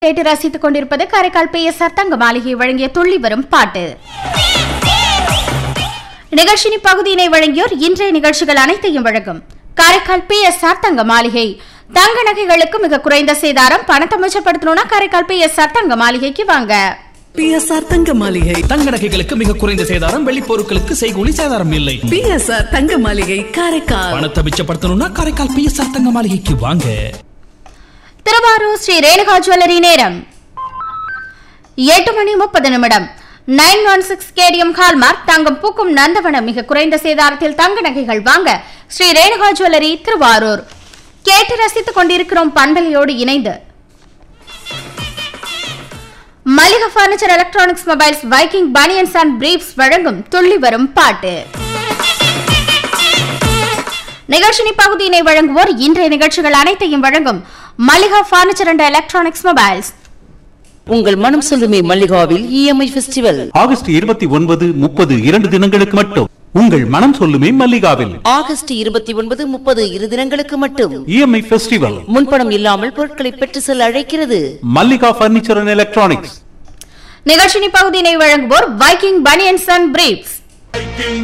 கேட்டு ரசித்துக் கொண்டிருப்பது காரைக்கால் பிஎஸ்ஆர் தங்க மாளிகை வழங்கிய துள்ளி வரும் பாட்டு நிகழ்ச்சியின் பகுதியினை வழங்கியோர் இன்றைய நிகழ்ச்சிகள் அனைத்தையும் வழங்கும் காரைக்கால் பிஎஸ்ஆர் தங்க மாளிகை தங்க நகைகளுக்கு மிக குறைந்த சேதாரம் பணத்தை மிச்சப்படுத்தணும்னா காரைக்கால் பிஎஸ்ஆர் தங்க மாளிகைக்கு வாங்க பிஎஸ்ஆர் தங்க மாளிகை தங்க நகைகளுக்கு மிக குறைந்த சேதாரம் வெள்ளி பொருட்களுக்கு செய்கூலி சேதாரம் இல்லை பிஎஸ்ஆர் தங்க மாளிகை காரைக்கால் பணத்தை மிச்சப்படுத்தணும்னா காரைக்கால் பிஎஸ்ஆர் தங்க மாளிகைக்கு வாங்க திருவாரூர் ஸ்ரீ ரேணுகா ஜுவல்லரி நேரம் எட்டு மணி முப்பது நிமிடம் nine one six KTM hallmark தங்கம் பூக்கும் நந்தவனம் மிக குறைந்த சேதாரத்தில் தங்க நகைகள் வாங்க ஸ்ரீ ரேணுகா ஜுவல்லரி திருவாரூர் கேட்டு ரசித்துக் கொண்டிருக்கிறோம் பண்பலையோடு இணைந்து மளிகை furniture electronics mobiles Viking banians and briefs வழங்கும் துள்ளி வரும் பாட்டு நிகழ்ச்சினி பகுதியினை வழங்குவோர் இன்றைய நிகழ்ச்சிகள் அனைத்தையும் வழங்கும் Mallika furniture and electronics mobiles உங்கள் மனம் சொல்லுமே மல்லிகாவில் இஎம்ஐ ஃபெஸ்டிவல் ஆகஸ்ட் இருபத்தி ஒன்பது முப்பது இரண்டு தினங்களுக்கு மட்டும் உங்கள் மனம் சொல்லுமே மல்லிகாவில் ஆகஸ்ட் இருபத்தி ஒன்பது முப்பது இரு தினங்களுக்கு மட்டும் இஎம்ஐ ஃபெஸ்டிவல் முன்பணம் இல்லாமல் பொருட்களை பெற்று செல்ல அழைக்கிறது மல்லிகா பர்னிச்சர் அண்ட் எலக்ட்ரானிக்ஸ் நிகழ்ச்சினி பகுதியினை வழங்குவோர் வைக்கிங் பனியன்ஸ் அண்ட் பிரீப்ஸ்